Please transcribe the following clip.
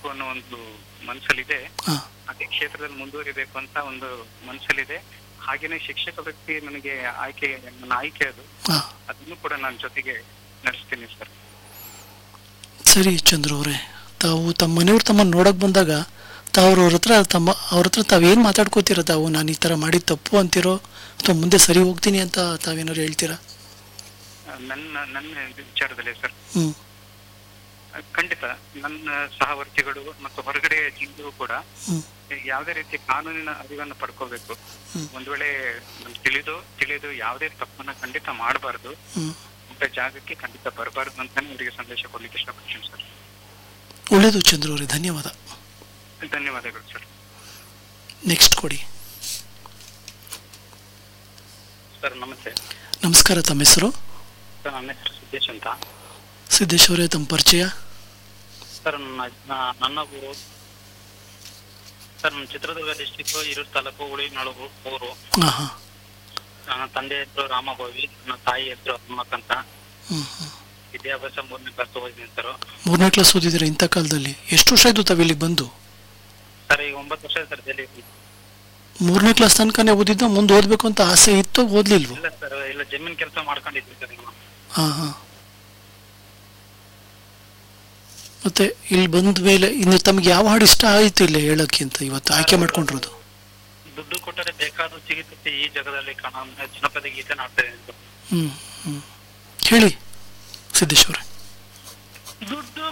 ಮಾಡಬೇಕು ಅನ್ನೋ ಒಂದು ಮನಸ್ಸಲ್ಲಿದೆ ಹಾ ಅದೇ ಕ್ಷೇತ್ರದಲ್ಲಿ ಮುಂದುವರಿಬೇಕು ಅಂತ ಒಂದು ಮನಸ್ಸಲ್ಲಿದೆ ಹಾಗೇನೆ ಶಿಕ್ಷಕ ವ್ಯಕ್ತಿ ನನಗೆ ಆಯ್ಕೆ ನನ್ನ ಆಯ್ಕೆ ಅದು ಹಾ ಅದನ್ನು ಕೂಡ ನಾನು ಜೊತೆಗೆ ನಡೆಸ್ತೀನಿ ಸರ್ ಸರಿ ಚಂದ್ರು ಅವರೇ ತಾವು ತಮ್ಮ ಮನೆಯವ್ರು ತಮ್ಮನ್ನು ನೋಡಕ್ ಬಂದಾಗ ತಾವು ಅವ್ರ ಹತ್ರ ತಮ್ಮ ಅವ್ರ ಹತ್ರ ತಾವೇನು ಮಾತಾಡ್ಕೋತೀರ ತಾವು ನಾನು ಈ ಥರ ಮಾಡಿದ ತಪ್ಪು ಅಂತೀರೋ ಅಥವಾ ಮುಂದೆ ಸರಿ ಹೋಗ್ತೀನಿ ಅಂತ ತಾವೇನಾದ್ರು ಹೇಳ್ತೀರಾ ನನ್ನ ನನ್ನ ವಿಚಾರದಲ್ಲಿ ಸರ್ ಹ್ಞೂ ಖಂಡಿತ ನನ್ನ ಸಹವರ್ತಿಗಳು ಮತ್ತು ಹೊರಗಡೆ ಜಿಲ್ಲೆಯೂ ಕೂಡ ಹ್ಞೂ ಯಾವುದೇ ರೀತಿ ಕಾನೂನಿನ ಅರಿವನ್ನು ಪಡ್ಕೋಬೇಕು ಹ್ಮ್. ಒಂದ್ ವೇಳೆ ನಮ್ಗ್ ತಿಳಿದು ತಿಳಿದು ಯಾವುದೇ ತಪ್ಪನ್ನ ಖಂಡಿತ ಮಾಡಬಾರ್ದು ಹ್ಞೂ ಅಂತ ಜಾಗಕ್ಕೆ ಖಂಡಿತ ಬರಬಾರ್ದು ಅಂತಾನೆ ಅವರಿಗೆ ಸಂದೇಶ ಕೊಡ್ಲಿಕ್ಕೆ ಇಷ್ಟಪಡ್ತೀನಿ ಸರ್ ಒಳ್ಳೆಯದು ಚಂದ್ರು ಅವರೇ ಧನ್ಯವಾದ ಧನ್ಯವಾದಗಳು ಸರ್ ನೆಕ್ಸ್ಟ್ ಕೊಡಿ ಸರ್ ನಮಸ್ತೆ ನಮಸ್ಕಾರ ತಮ್ಮ ಹೆಸರು ಸರ್ ನನ್ನ ಹೆಸರು ಸಿದ್ದೇಶ್ ಅಂತ ಸಿದ್ದೇಶ್ ಅವರೇ ತಮ್ಮ ಪರಿಚಯ ಸರ್ ನನ್ನ ನ- ನನ್ನ ಊರು ಸರ್ ನಮ್ಮ ಚಿತ್ರದುರ್ಗ ಡಿಸ್ಟಿಕ್ ಹಿರೂರು ತಾಲೂಕು ಉಳಿನಾಳು ಊರು ಹಾಂ ಹಾಂ ನನ್ನ ತಂದೆ ಹೆಸರು ರಾಮಭವಿ ನನ್ನ ತಾಯಿ ಹೆಸರು ಹನುಮಕ್ ಅಂತ ಹ್ಞೂ ಹ್ಞೂ ವಿದ್ಯಾಭ್ಯಾಸ ಮೂರನೇ ಕ್ಲಾಸ್ ಓದಿದ್ದೀನಿ ಸರ್ ಮೂರನೇ ಕ್ಲಾಸ್ ಓದಿದ್ದೀರಾ ಇಂಥ ಕಾಲದಲ್ಲಿ ಎಷ್ಟು ವರ್ಷ ಆಯಿತು ತಾವು ಇಲ್ಲಿಗೆ ಬಂದು ಸರ್ ಈಗ ಒಂಬತ್ತು ವರ್ಷ ಸರ್ ಜೈಲಿ ಮೂರನೇ ಕ್ಲಾಸ್ ತನಕನೇ ಓದಿದ್ದು ಮುಂದೆ ಓದಬೇಕು ಅಂತ ಆಸೆ ಇತ್ತು ಓದ್ಲಿಲ್ವೋ ಇಲ್ಲ ಸರ್ ಇಲ್ಲ ಜಮೀನ್ ಕೆಲಸ ಮಾಡ್ಕೊಂಡಿದ್ವಿ ಸರ್ ನಾವು ಹಾಂ ಹಾಂ ಮತ್ತೆ ಇಲ್ಲಿ ಬಂದ ಮೇಲೆ ಇನ್ನು ತಮಗೆ ಯಾವ ಹಾಡು ಇಷ್ಟ ಆಯಿತು ಇಲ್ಲ ಹೇಳಕ್ಕೆ ಅಂತ ಇವತ್ತು ಆಯ್ಕೆ ಮಾಡ್ಕೊಂಡಿರೋದು ದುಡ್ಡು ಕೊಟ್ಟರೆ ಬೇಕಾದ್ರೂ ಸಿಗುತ್ತದೆ ಈ ಜಗದಲ್ಲಿ ಕಾಣ ಜನಪದ ಗೀತೆ ನಾಡ್ತಾ ಇದ್ದೀನಿ ಹ್ಞೂ ಹ್ಞೂ ಹೇಳಿ ಸಿದ್ದೇಶ್ ಅವರೇ ದುಡ್ಡು